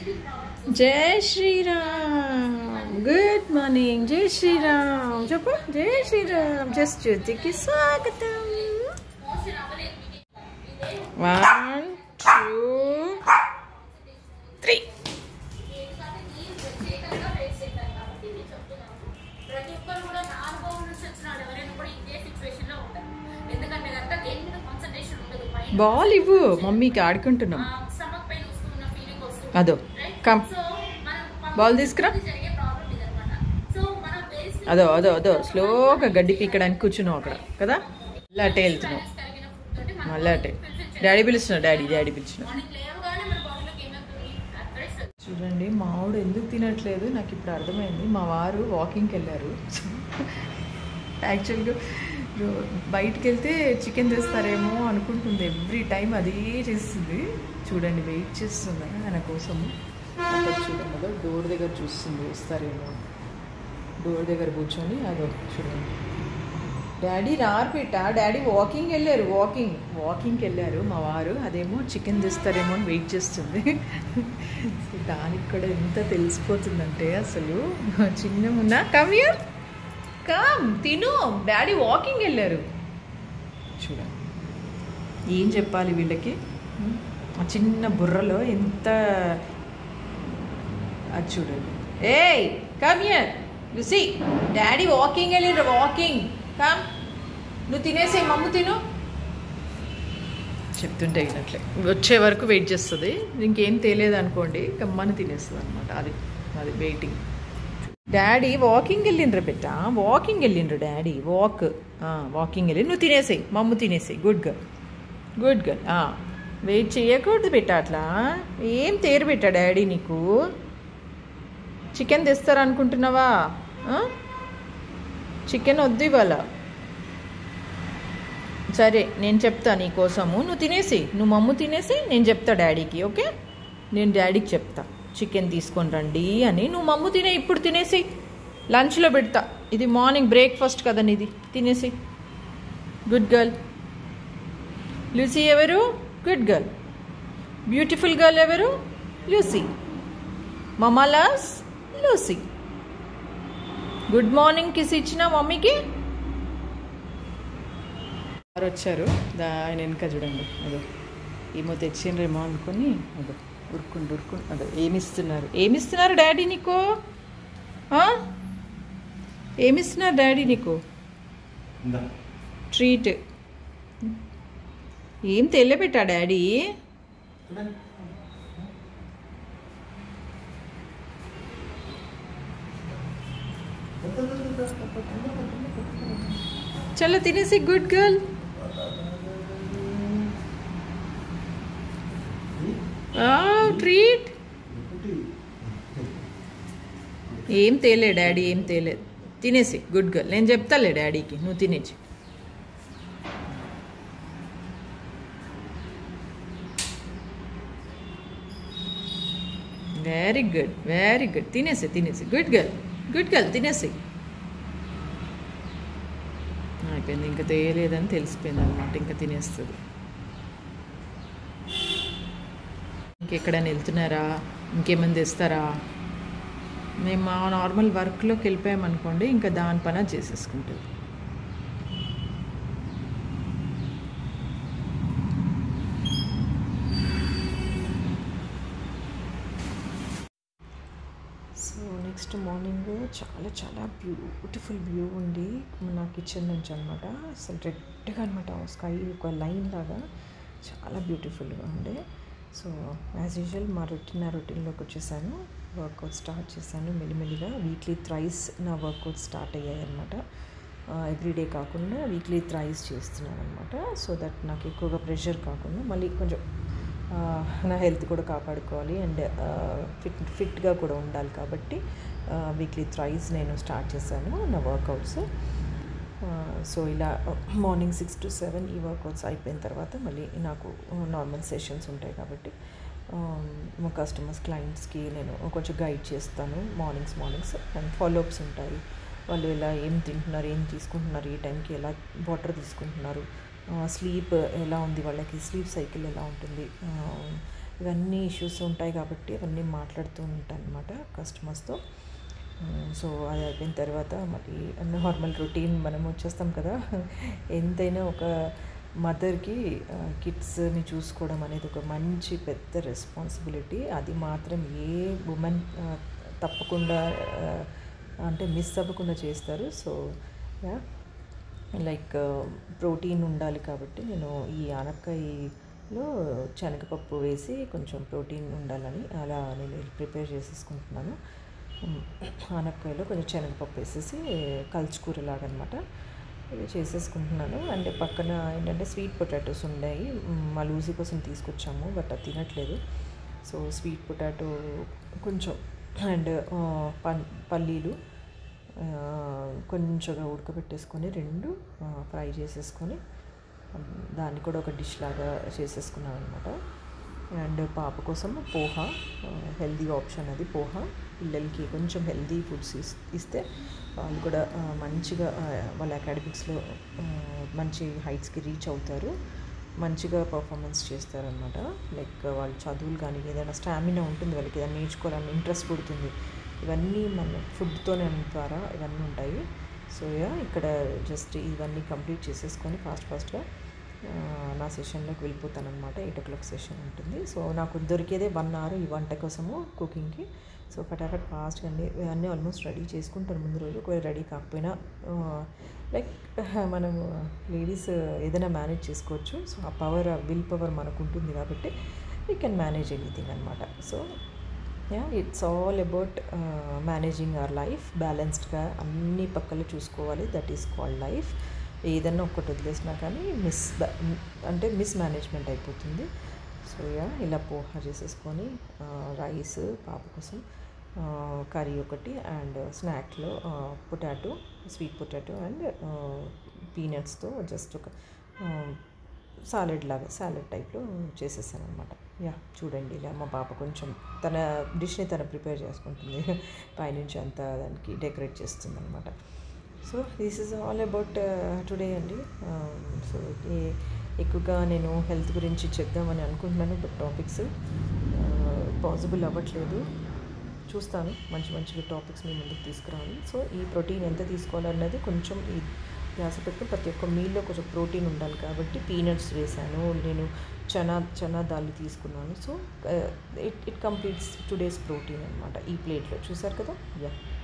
జై Sriram good morning జై శ్రీరామ్ చెప్పు జై శ్రీరామ్ జస్ట్ జ్యోతికి స్వాగతం వన్ టూ త్రీ ప్రతి ఒక్కరు కూడా నా అనుభవం నుంచి వచ్చిన వాళ్ళు ఎవరైనా కూడా ఇదే సిచ్యువేషన్ లో ఉంటారు ఎందుకంటే అంతా దేని మీద కాన్సన్ట్రేషన్ ఉండదు మైండ్ బాల్ ఇవ్వు మమ్మీకి ఆడుకుంటున్నాం స్టమక్ పెయిన్ వస్తున్న ఫీలింగ్ వస్తుంది అదో రైట్ కమ్ సో మనం బాల్ తీసుకురా జరిగే ప్రాబ్లం ఇదన్నమాట సో మనం బేస్ అదో అదో అదో స్లోగా గడ్డి పీకడానికి కూర్చున్నావు అక్కడ కదా మళ్ళీ అటే వెళ్తున్నావు కలిగిన ఫుడ్ తోటి మనం మళ్ళీ అటే డాడీ పిలుస్తున్నావు డాడీ డాడీ పిలిచిన మార్నింగ్ లేవగానే మన బాడీలోకి ఏమవుతుంది అక్కడే stress. చూడండి మావాడు ఎందుకు తినట్లేదు నాకు ఇప్పుడు అర్థమైంది మా వారు వాకింగ్కి వెళ్ళారు యాక్చువల్గా రో- బయటికి వెళ్తే చికెన్ తెస్తారేమో అనుకుంటుంది ఎవ్రీ టైం అదే చేస్తుంది చూడండి వెయిట్ చేస్తుంది ఆయన కోసము అక్కడ చూడండి అదో డోర్ దగ్గర చూస్తుంది వస్తారేమో డోర్ దగ్గర కూర్చొని అదో చూడండి డాడీ రారు పెట్ట డాడీ వాకింగ్ వెళ్ళారు వాకింగ్ వాకింగ్కి వెళ్ళారు మా వారు అదేమో చికెన్ తెస్తారేమో అని వెయిట్ చేస్తుంది సో దానికి కూడా ఎంత తెలిసిపోతుందంటే అసలు చిన్న ఉన్నా కమ్ యూర్ కమ్ తిను డాడీ వాకింగ్ వెళ్ళారు చూడండి ఏం చెప్పాలి వీళ్ళకి ఆ చిన్న బుర్రలో ఎంత అది చూడండి ఏయ్ come here you see daddy walking వెళ్ళిండ్రు వాకింగ్ కమ్ నువ్వు తినేసే మమ్ము తిను చెప్తుంటే అయినట్లే వచ్చే వరకు వెయిట్ చేస్తుంది ఇంకేం తెలియదు అనుకోండి కమ్మని తినేస్తుంది అనమాట అది అది వెయిటింగ్ డాడీ వాకింగ్ వెళ్ళిండ్రు పెట్ట వాకింగ్ వెళ్ళిండ్రు డాడీ వాక్ వాకింగ్ వెళ్ళి నువ్వు తినేసేయి మమ్ము తినేసేయి good girl good girl wait చేయకూడదు పెట్ట అట్లా ఏం తేరు పెట్టా డాడీ నీకు చికెన్ తెస్తారనుకుంటున్నావా చికెన్ వద్దు ఇవాళ సరే నేను చెప్తా నీ కోసము నువ్వు తినేసి నువ్వు మమ్ము తినేసి నేను చెప్తా డాడీకి ఓకే నేను డాడీకి చెప్తా చికెన్ తీసుకొని రండి అని నువ్వు మమ్ము తినే ఇప్పుడు తినేసి లంచ్లో పెడతా ఇది మార్నింగ్ బ్రేక్ఫాస్ట్ కదా నీది తినేసి గుడ్ గర్ల్ లూసీ ఎవరు గుడ్ గర్ల్ బ్యూటిఫుల్ గర్ల్ ఎవరు లూసీ మమాలాస్ లూసీ గుడ్ మార్నింగ్ కిస్ ఇచ్చిన మమ్మీకి వారు వచ్చారు దా ఆయన వెనక చూడండి అదో ఏమో తెచ్చిండ్రేమో అనుకుని అదో ఉరుకుండు ఉరుకుండు అదో ఏమిస్తున్నారు ఏమిస్తున్నారు డాడీ నీకు ఆ? ఏమిస్తున్నారు డాడీ నీకు ట్రీట్ ఏం తెల్లబెట్టా డాడీ చలో తినేసి గుడ్ గర్ల్ ట్రీట్ ఏం తేలే డాడీ ఏం తేలేదు తినేసి గుడ్ గర్ల్ నేను చెప్తాలే డాడీకి నువ్వు తినేసి వెరీ గుడ్ వెరీ గుడ్ తినేసి తినేసి గుడ్ గర్ల్ గుడ్ గర్ల్ తినేసి అయిపోయింది ఇంకా తేయలేదని తెలిసిపోయింది అనమాట ఇంకా తినేస్తుంది ఇంకెక్కడైనా వెళ్తున్నారా ఇంకేమైనా తెస్తారా మేము మా నార్మల్ వర్క్లోకి వెళ్ళిపోయామనుకోండి ఇంకా దాని పని అది చేసేసుకుంటుంది సో నెక్స్ట్ మార్నింగ్ చాలా చాలా బ్యూటిఫుల్ వ్యూ ఉంది నా కిచెన్ నుంచి అనమాట అసలు రెడ్గా అనమాట స్కై ఒక లైన్ లాగా చాలా బ్యూటిఫుల్గా ఉండే సో యాజ్ యూజువల్ మా రొటీన్ నా రొటీన్లోకి వచ్చేసాను వర్కౌట్ స్టార్ట్ చేశాను మెల్లిమెల్లిగా వీక్లీ థ్రైస్ నా వర్కౌట్ స్టార్ట్ అయ్యాయి అనమాట ఎవ్రీడే కాకుండా వీక్లీ థ్రైస్ చేస్తున్నాను అనమాట సో దట్ నాకు ఎక్కువగా ప్రెషర్ కాకుండా మళ్ళీ కొంచెం ఆ, నా హెల్త్ కూడా కాపాడుకోవాలి అండ్ ఫిట్ ఫిట్గా కూడా ఉండాలి కాబట్టి వీక్లీ థ్రైస్ నేను స్టార్ట్ చేశాను నా వర్కౌట్స్ సో ఇలా మార్నింగ్ సిక్స్ టు సెవెన్ ఈ వర్కౌట్స్ అయిపోయిన తర్వాత మళ్ళీ నాకు నార్మల్ సెషన్స్ ఉంటాయి కాబట్టి ఆ, మా కస్టమర్స్ క్లయింట్స్కి నేను కొంచెం గైడ్ చేస్తాను మార్నింగ్స్ మార్నింగ్స్ అండ్ ఫాలోఅప్స్ ఉంటాయి వాళ్ళు ఎలా ఏం తింటున్నారు ఏం తీసుకుంటున్నారు ఈ టైంకి ఎలా వాటర్ తీసుకుంటున్నారు స్లీప్ ఎలా ఉంది వాళ్ళకి స్లీప్ సైకిల్ ఎలా ఉంటుంది ఇవన్నీ ఇష్యూస్ ఉంటాయి కాబట్టి అవన్నీ మాట్లాడుతూ ఉంటాను అనమాట కస్టమర్స్తో సో అది అయిపోయిన తర్వాత మరి నార్మల్ రొటీన్ మనం వచ్చేస్తాం కదా ఎంతైనా ఒక మదర్కి కిడ్స్ని చూసుకోవడం అనేది ఒక మంచి పెద్ద రెస్పాన్సిబిలిటీ అది మాత్రం ఏ ఉమెన్ తప్పకుండా ఆ, అంటే మిస్ అవ్వకుండా చేస్తారు సో యా లైక్ ప్రోటీన్ ఉండాలి కాబట్టి నేను ఈ ఆనపకాయలో శనగపప్పు వేసి కొంచెం ప్రోటీన్ ఉండాలని అలా నేను ప్రిపేర్ చేసేసుకుంటున్నాను ఉమ్, ఆనపకాయలో కొంచెం శనగపప్పు వేసేసి కలుచుకూరలాగా అనమాట ఇవి చేసేసుకుంటున్నాను అండ్ పక్కన ఏంటంటే స్వీట్ పొటాటోస్ ఉన్నాయి ఉమ్, మా లూజీ కోసం తీసుకొచ్చాము బట్ అది తినట్లేదు సో స్వీట్ పొటాటో కొంచెం అండ్ పన్ పల్లీలు ఆ, కొంచెంగా ఉడకబెట్టేసుకొని రెండు ఆ, ఫ్రై చేసేసుకొని ఆ, దాన్ని కూడా ఒక డిష్ లాగా చేసేసుకున్నాను అనమాట అండ్ పాప కోసం పోహా హెల్దీ ఆప్షన్ అది పోహా పిల్లలకి కొంచెం హెల్దీ ఫుడ్స్ ఇస్- ఇస్తే వాళ్ళు కూడా ఆ, మంచిగా ఆ, వాళ్ళ అకాడమిక్స్లో మంచి హైట్స్కి రీచ్ అవుతారు మంచిగా పర్ఫార్మెన్స్ చేస్తారనమాట లైక్ వాళ్ళ చదువులు కానీ ఏదైనా స్టామినా ఉంటుంది వాళ్ళకి ఏదైనా నేర్చుకోవాలని ఇంట్రెస్ట్ పుడుతుంది ఇవన్నీ మన ఫుడ్తోనే ద్వారా ఇవన్నీ ఉంటాయి సో యా ఇక్కడ జస్ట్ ఇవన్నీ కంప్లీట్ చేసేసుకొని ఫాస్ట్ ఫాస్ట్గా నా సెషన్లోకి వెళ్ళిపోతాను అనమాట ఎయిట్ ఓ క్లాక్ సెషన్ ఉంటుంది సో నాకు దొరికేదే వన్ అవర్ ఈ వంట కోసము కుకింగ్కి సో ఫటాఫట్ ఫాస్ట్గా అన్ని అన్నీ ఆల్మోస్ట్ రెడీ చేసుకుంటాను ముందు రోజు ఒకవేళ రెడీ కాకపోయినా లైక్ మనము లేడీస్ ఏదైనా మేనేజ్ చేసుకోవచ్చు సో ఆ పవర్ ఆ విల్ పవర్ మనకు ఉంటుంది కాబట్టి వీ కెన్ మేనేజ్ ఎనీథింగ్ అనమాట so yeah it's all about managing our life బ్యాలెన్స్డ్గా అన్ని పక్కలు చూసుకోవాలి దట్ ఈస్ కాల్డ్ లైఫ్ ఏదన్నా ఒక్కటి వదిలేసినా కానీ మిస్ అంటే మిస్ మేనేజ్మెంట్ అయిపోతుంది సో యా ఇలా పోహా చేసేసుకొని రైస్ పాప కోసం కర్రీ ఒకటి అండ్ స్నాక్లో పొటాటో స్వీట్ పొటాటో అండ్ పీనట్స్తో జస్ట్ ఒక సాలెడ్ లాగా సాలెడ్ టైప్లో చేసేసాను అనమాట యా చూడండి ఇలా మా పాప కొంచెం తన డిష్ని తను ప్రిపేర్ చేసుకుంటుంది పైనుంచి అంతా దానికి డెకరేట్ చేస్తుంది అనమాట so this is all about today అండి సో ఎక్కువగా నేను హెల్త్ గురించి చెప్దామని అనుకుంటున్నాను బట్ టాపిక్స్ పాసిబుల్ అవ్వట్లేదు చూస్తాను మంచి మంచి టాపిక్స్ మీ ముందుకు తీసుకురావాలి సో ఈ ప్రోటీన్ ఎంత తీసుకోవాలన్నది కొంచెం ఈ ధ్యాస పెట్టుకుని ప్రతి ఒక్క మీల్లో కొంచెం ప్రోటీన్ ఉండాలి కాబట్టి పీనట్స్ వేసాను నేను చనా చనా దాల్ తీసుకున్నాను so it it completes today's protein అనమాట ఈ ప్లేట్లో చూసారు కదా యా